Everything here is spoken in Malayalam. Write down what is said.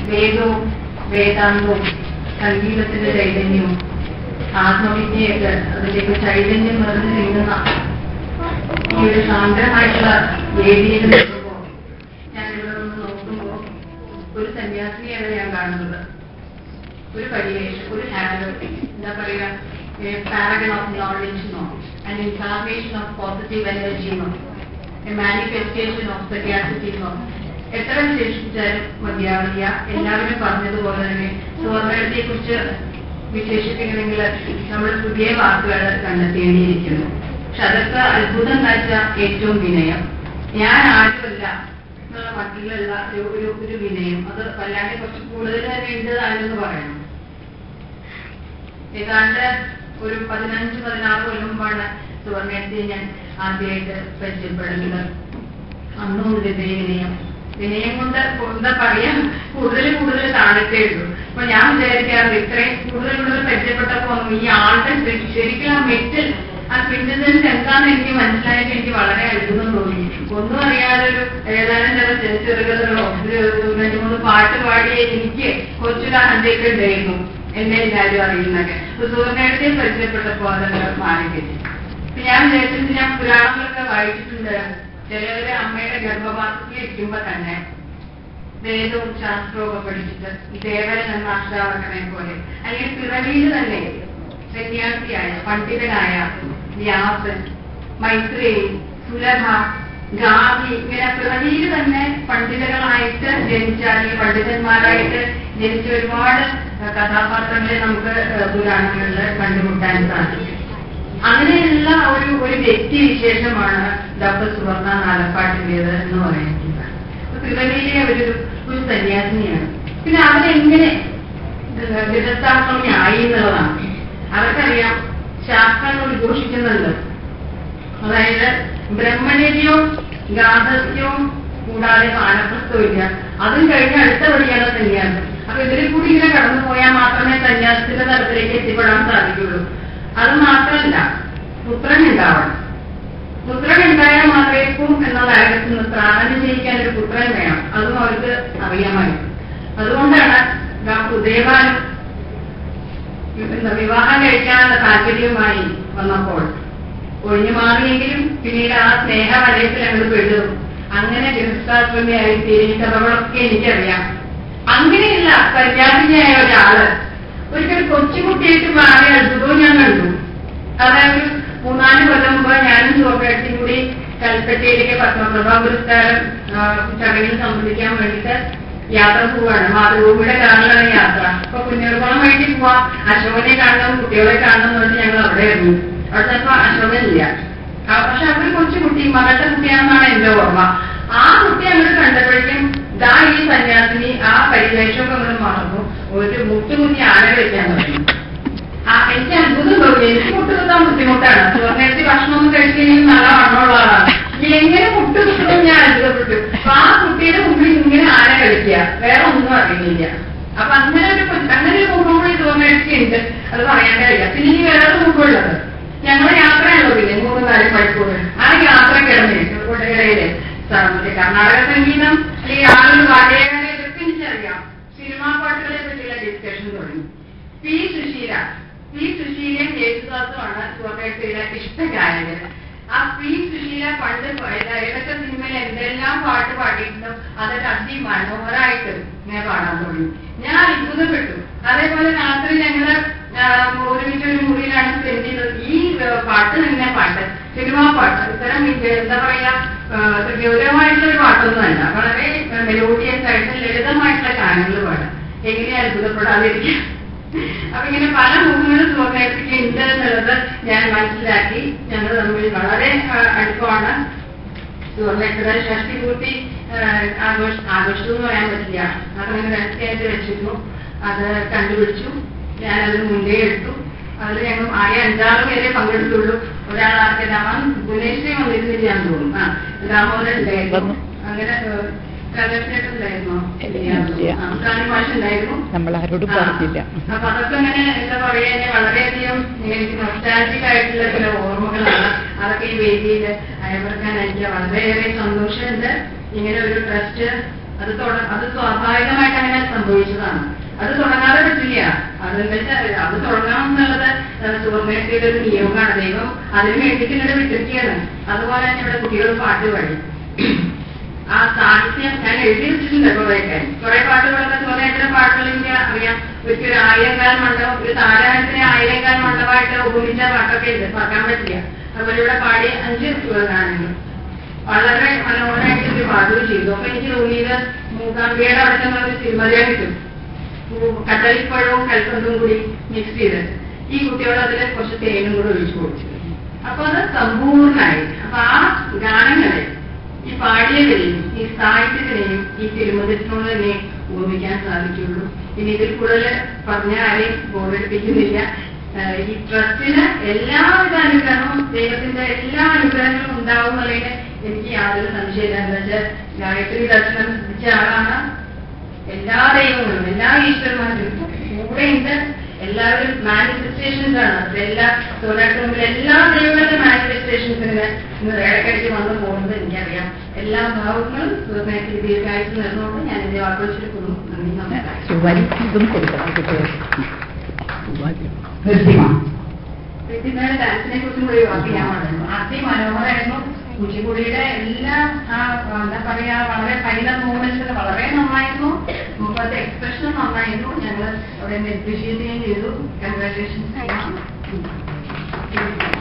വേദവും വേദാന്തവും സംഗീതത്തിന്റെ ചൈതന്യവും ആത്മവിദ്യയൊക്കെ അതിലേക്ക് ചൈതന്യം നിറഞ്ഞു നീങ്ങുന്ന ഈ ഒരു സാന്ദ്രമായിട്ടുള്ള വേദിയിൽ നിൽക്കുമ്പോൾ ഞാൻ ഇവിടെ നിന്ന് നോക്കുമ്പോൾ ഒരു സന്യാസിനിയാണ് ഞാൻ കാണുന്നത് ഒരു പരിവേഷം ഒരു ഹാൻഡ് എന്താ പറയുക പാരഗൺ ഓഫ് നോളജ് എന്നോ and incarnation of positive energy എന്നോ എ മാനിഫെസ്റ്റേഷൻ ഓഫ് സഗ്യാസിറ്റി എന്നോ എത്ര വിശേഷിപ്പിച്ചാലും മതിയാവില്ല എല്ലാവരും പറഞ്ഞതുപോലെ തന്നെ സുവർണത്തെ കുറിച്ച് വിശേഷിപ്പിക്കണമെങ്കിൽ നമ്മൾ പുതിയ വാക്കുകൾ കണ്ടെത്തേണ്ടിയിരിക്കുന്നു പക്ഷെ അതൊക്കെ അത്ഭുതം കാഴ്ച ഏറ്റവും വിനയം ഞാൻ ആരുമല്ല എന്നുള്ള മട്ടിലുള്ള ഒരു ഒരു ഒരു വിനയം അത് വല്ലാണ്ട് കുറച്ച് കൂടുതൽ തന്നെ ഉണ്ടതാണെന്ന് പറയണം ഏതാണ്ട് ഒരു പതിനഞ്ച് പതിനാറ് കൊല്ലം മുമ്പാണ് സുവർണത്തെ ഞാൻ ആദ്യമായിട്ട് പരിചയപ്പെടുന്നത് അന്നും ഉണ്ട് ഇതേ വിനയം വിനയം കൊണ്ട് എന്താ പറയാ കൂടുതൽ കൂടുതൽ കാണത്തേ ഉള്ളൂ അപ്പൊ ഞാൻ വിചാരിക്കാറുണ്ട് ഇത്രയും കൂടുതൽ കൂടുതൽ പരിചയപ്പെട്ടപ്പോ ഈ ആളുടെ ശരി- ശരിക്കും ആ മെറ്റൽ ആ ക്വിന്റൻസ് എന്താണെന്ന് എനിക്ക് മനസ്സിലായിട്ട് എനിക്ക് വളരെ അത്ഭുതം തോന്നി ഒന്നും അറിയാതെ ഒരു ഏതാനും ചില ചെറു ചെറുകഥകളോ ഒരു രണ്ട് മൂന്ന് പാട്ട് പാടി എനിക്ക് കൊച്ചിലെ ഹണ്ടേക്ക് ഉണ്ടായിരുന്നു എന്നെ എല്ലാവരും അറിയുന്നൊക്കെ സുവർണയുടെ പരിചയപ്പെട്ടപ്പോ അതൊക്കെ മാറിക്കിട്ടി അപ്പൊ ഞാൻ വിചാരിച്ചത് ഞാൻ പുരാണങ്ങളൊക്കെ വായിച്ചിട്ടുണ്ട് ചിലവര് അമ്മയുടെ ഗർഭപാത്രത്തിൽ ഇരിക്കുമ്പോ തന്നെ വേദവും ശാസ്ത്രവും ഒക്കെ പഠിച്ചിട്ട് ഈ ദേവരൻ എന്ന അഷ്ടാവകനെ പോലെ അല്ലെങ്കിൽ പിറവിയിൽ തന്നെ സന്യാസിയായ പണ്ഡിതനായ വ്യാസൻ മൈത്രേയി സുലഭ ഗാന്ധി ഇങ്ങനെ പിറവിയിൽ തന്നെ പണ്ഡിതകളായിട്ട് ജനിച്ച അല്ലെങ്കിൽ പണ്ഡിതന്മാരായിട്ട് ജനിച്ച ഒരുപാട് കഥാപാത്രങ്ങളെ നമുക്ക് പുരാണങ്ങളിൽ കണ്ടുമുട്ടാൻ സാധിക്കും അങ്ങനെയുള്ള ഒരു ഒരു വ്യക്തി വിശേഷമാണ് ഡോക്ടർ സുവർണ നാലപ്പാട്ടിന്റേത് എന്ന് പറയുന്നത് പിറവിയിലെ ഒരു ഒരു സന്യാസിനിയാണ് പിന്നെ അവരെങ്ങനെ ഗൃഹസ്ഥാശ്രമി എന്നുള്ളതാണ് അവർക്കറിയാം ശാസ്ത്രങ്ങൾ ഉദ്ഘോഷിക്കുന്നുണ്ട് അതായത് ബ്രഹ്മചര്യവും ഗാർഹസ്ഥ്യവും കൂടാതെ വാനപ്രസ്ഥവും അതും കഴിഞ്ഞ് അടുത്ത വഴിയാണ് സന്യാസം അപ്പൊ ഇതിൽ കൂടി ഇങ്ങനെ കടന്നു പോയാൽ മാത്രമേ സന്യാസത്തിന്റെ തലത്തിലേക്ക് എത്തിപ്പെടാൻ സാധിക്കുള്ളൂ അത് മാത്രമല്ല പുത്രൻ ഉണ്ടാവണം പുത്രൻ ഉണ്ടായാൽ മാത്രമേ ഇപ്പം എന്ന നരകത്തിൽ നിന്ന് പ്രാണനം ചെയ്യിക്കാൻ ഒരു പുത്രൻ വേണം അതും അവർക്ക് അറിയാമായിരുന്നു അതുകൊണ്ടാണ് ഡോക്ടർ ഉദയഭാനും എന്താ വിവാഹം കഴിക്കാനുള്ള താല്പര്യവുമായി വന്നപ്പോൾ ഒഴിഞ്ഞു മാറിയെങ്കിലും പിന്നീട് ആ സ്നേഹ വലയത്തിൽ അങ്ങോട്ട് പെടും അങ്ങനെ ഗൃഹസ്ഥാശ്രമിയായി തീരെ കഥകളൊക്കെ എനിക്കറിയാം അങ്ങനെയുള്ള സന്യാസിനിയായ ഒരാള് ഒരിക്കൽ കൊച്ചുകുട്ടിയായിട്ട് മാറിയ അത്ഭുതവും ഞാൻ കണ്ടു അതായത് മൂന്നാല് കൊല്ലം മുമ്പ് ഞാനും ചോക്കേട്ടും കൂടി കൽപ്പറ്റയിലേക്ക് പത്മപ്രഭ പുരസ്കാരം ആ, ചടങ്ങിൽ സംബന്ധിക്കാൻ വേണ്ടിയിട്ട് യാത്ര പോവാണ് മാതൃഭൂമിയുടെ കാറിലാണ് യാത്ര അപ്പൊ കുഞ്ഞുകുളം വേണ്ടി പോവാ അശോകനെ കാണണം കുട്ടികളെ കാണണം എന്ന് പറഞ്ഞ് ഞങ്ങൾ അവിടെ ഇറങ്ങി അവിടെ ചിലപ്പോ അശോകനില്ല ആ, പക്ഷെ അവര് കൊച്ചു കുട്ടി മകളുടെ കുട്ടിയാണെന്നാണ് എന്റെ ഓർമ്മ ആ കുട്ടി അങ്ങോട്ട് കണ്ടപ്പോഴേക്കും ദാ ഈ സന്യാസിനി ആ പരിവേഷമൊക്കെ അങ്ങോട്ട് മറന്നു ഒരു മുട്ടുകുത്തി ആന കഴിക്കാൻ തുടങ്ങി ആ എനിക്ക് അത്ഭുതം തോന്നി എനിക്ക് മുട്ടുകുത്താൻ ബുദ്ധിമുട്ടാണ് ചോറിനേരത്തി ഭക്ഷണമൊന്നും കഴിച്ചില്ലെങ്കിൽ നല്ല വണ്ണമുള്ള ആളാണ് എങ്ങനെ മുട്ടുകുത്തുന്നു ഞാൻ അത്ഭുതപ്പെട്ടു അപ്പൊ ആ കുട്ടിയുടെ മുമ്പിൽ ഇങ്ങനെ ആന കളിക്കുക വേറെ ഒന്നും അറിയുന്നില്ല അപ്പൊ അങ്ങനെ ഒരു കൊ- അങ്ങനെ ഒരു മുഖം ചോറിനേരത്തി ഉണ്ട് അത് പറയാൻ കഴിയില്ല പിന്നെ ഇനി വേറെ മുഖമുള്ളത് ഞങ്ങൾ യാത്രയാണല്ലോ പിന്നെ മൂന്ന് നാല് മണിക്കൂർ ആ യാത്ര കിടന്നേ കൊടകരയില് മറ്റേ കർണാടക സംഗീതം അല്ലെങ്കിൽ ആളുകൾ വാടകകളെ ഇതൊക്കെ എനിക്കറിയാം സിനിമാ പാട്ടുകളെ പറ്റിയുള്ള ഡിസ്കഷൻ തുടങ്ങി പി സുശീല പി സുശീലയും യേശുദാസുമാണ് സുവർണയുടെ ഇഷ്ടഗായകർ ആ പി സുശീല പണ്ട് പോയത് ഏതൊക്കെ സിനിമയിൽ എന്തെല്ലാം പാട്ട് പാടിയിട്ടുണ്ടോ അതൊക്കെ അതിമനോഹരമായിട്ട് ഞാൻ പാടാൻ തുടങ്ങി ഞാൻ അത്ഭുതപ്പെട്ടു അതേപോലെ രാത്രി ഞങ്ങള് ആ, ഒരുമിച്ച് ഒരു മുറിയിലാണ് സ്പെൻഡ് ചെയ്തത് ഈ ആ, പാട്ട് തന്നെ പാട്ട് സിനിമാ പാട്ട് ഇത്തരം ഇത് എന്താ പറയാ ആ, ഗൗരവമായിട്ടുള്ള ഒരു പാട്ടൊന്നുമല്ല വളരെ മെലോഡിയസ് ആയിട്ട് ലളിതമായിട്ടുള്ള ഗാനങ്ങൾ പാടാം എങ്ങനെ അത്ഭുതപ്പെടാതിരിക്കാം അപ്പൊ ഇങ്ങനെ പല മുഖങ്ങളും സുവർണേറ്റിക്ക് ഉണ്ട് എന്നുള്ളത് ഞാൻ മനസ്സിലാക്കി ഞങ്ങൾ തമ്മിൽ വളരെ ആ, അടുപ്പമാണ് സുവർണേറ്റയുടെ ഷഷ്ടി പൂർത്തി ആഘോഷ ആഘോഷിച്ചു എന്ന് പറയാൻ പറ്റില്ല അതങ്ങനെ രഹസ്യമായിട്ട് വെച്ചിരുന്നു അത് കണ്ടുപിടിച്ചു ഞാനത് മുൻകൈ എടുത്തു അതിൽ ഞങ്ങൾ ആകെ അഞ്ചാറ് പേരെ പങ്കെടുത്തുള്ളൂ ഒരാൾ ആർക്ക് രാമൻ ഭുവനേശ്വരി വന്നിരുന്നില്ല എന്ന് തോന്നുന്നു ആ രാമോദരൻ ഉണ്ടായിരുന്നു അങ്ങനെ കലക്ടറേറ്റ് ഉണ്ടായിരുന്നോ ഇല്ല. ഭാഷ ഉണ്ടായിരുന്നു നമ്മൾ ആരോടും ആ. പറഞ്ഞില്ല അപ്പൊ അതൊക്കെ ഇങ്ങനെ എന്താ പറയാ എന്നെ വളരെയധികം എനിക്ക് നൊസ്റ്റാലജിക് ആയിട്ടുള്ള ചില ഓർമ്മകളാണ് അതൊക്കെ ഈ വേദിയിൽ അയവർക്കാൻ എനിക്ക് വളരെയേറെ സന്തോഷമുണ്ട് ഇങ്ങനെ ഒരു ട്രസ്റ്റ് അത് തുട- അത് സ്വാഭാവികമായിട്ട് അങ്ങനെ സംഭവിച്ചതാണ് അത് തുടങ്ങാതെ പറ്റില്ല അതെന്താ വെച്ചാൽ അത് തുടങ്ങണം എന്നുള്ളത് സുവർണയുടെ ഒരു നിയമമാണ് ദൈവം അതിന് വേണ്ടിയിട്ട് ഇങ്ങനെ വിട്ടിരിക്കുകയാണ് അതുപോലെ തന്നെ ഇവിടെ കുട്ടികൾ പാട്ട് പാടി ആ സാഹിത്യം ഞാൻ എഴുതി വെച്ചിട്ടുണ്ട് കുറെയൊക്കെ കുറെ പാട്ടുകളൊക്കെ ചോദ്യത്തിന് പാട്ടുകൾ എനിക്ക് അറിയാം ഒരിക്കൽ ഒരു ആയിരങ്കാൽ മണ്ഡപം ഒരു താരാഹത്തിന് ആയിരങ്കാൽ മണ്ഡപമായിട്ട് ഉപമിച്ച പാട്ടൊക്കെ ഉണ്ട് പാക്കാൻ പറ്റില്ല അതുപോലെ ഇവിടെ പാടിയ അഞ്ച് ഗാനങ്ങൾ വളരെ മനോഹരമായിട്ട് ഒരു പാടുകയും ചെയ്തു അപ്പൊ എനിക്ക് തോന്നിയത് മൂകാംബിയുടെ അടക്കം ഒരു സിനിമയെ കിട്ടും കട്ടലിപ്പഴവും കൽപ്പന്തും കൂടി മിക്സ് ചെയ്ത് ഈ കുട്ടികൾ അതിൽ കുറച്ച് തേനും കൂടെ ഒഴിച്ചു കൊടുത്തു അപ്പൊ അത് സമ്പൂർണ്ണമായി അപ്പൊ ആ ഗാനങ്ങളെ ഈ പാടിയവരെയും ഈ സാഹിത്യത്തിനെയും ഈ തിരുമതിനോട് തന്നെ ഓർമ്മിക്കാൻ സാധിക്കുള്ളൂ ഇനി ഇതിൽ കൂടുതൽ പറഞ്ഞ ആരെയും ബോധടിപ്പിക്കുന്നില്ല ഏഹ് ഈ ട്രസ്റ്റിന് എല്ലാവിധ അനുഗ്രഹവും ദൈവത്തിന്റെ എല്ലാ അനുഗ്രഹങ്ങളും ഉണ്ടാവും എന്നുള്ളതിന് എനിക്ക് യാതൊരു സംശയമില്ല എന്താ വെച്ചാൽ ഗായത്രി ദർശനം സിദ്ധിച്ച ആളാണ് എല്ലാ ദൈവങ്ങളും എല്ലാ ഈശ്വരന്മാരും കൂടെയുണ്ട് എല്ലാവരും മാനിഫെസ്റ്റേഷൻസ് ആണ് അത് എല്ലാ തൊഴിലാളികളുടെ മുമ്പിൽ എല്ലാ ദൈവങ്ങളുടെ മാനിഫെസ്റ്റേഷൻസിന് ഇന്ന് ഇടയ്ക്കിടയ്ക്ക് വന്നു പോകുന്നത് എനിക്കറിയാം എല്ലാ ഭാവങ്ങളും സുഖമായിട്ട് ദീർഘായുസ് നേർന്നുകൊണ്ട് ഞാൻ എന്റെ വാക്കുകൾ ചുരുക്കുന്നു നന്ദി നമസ്കാരം സുവരി ഇതും കൊടുക്കണം കുട്ടികൾക്ക് നിർത്തിമ പിന്നെ ഡാൻസിനെ കുറിച്ചും കൂടി വാക്ക് ഞാൻ പറഞ്ഞു അതിമനോഹരമായിരുന്നു കുച്ചിപ്പുടിയുടെ എല്ലാ ആ എന്താ പറയാ വളരെ ഫൈനൽ മൂവ്മെന്റ്സ് വളരെ നന്നായിരുന്നു മുമ്പത്തെ എക്സ്പ്രഷൻ നന്നായിരുന്നു ഞങ്ങൾ അവിടെ അപ്രീഷിയേറ്റ് ചെയ്യുകയും ചെയ്തു കൺഗ്രാറ്റുലേഷൻസ്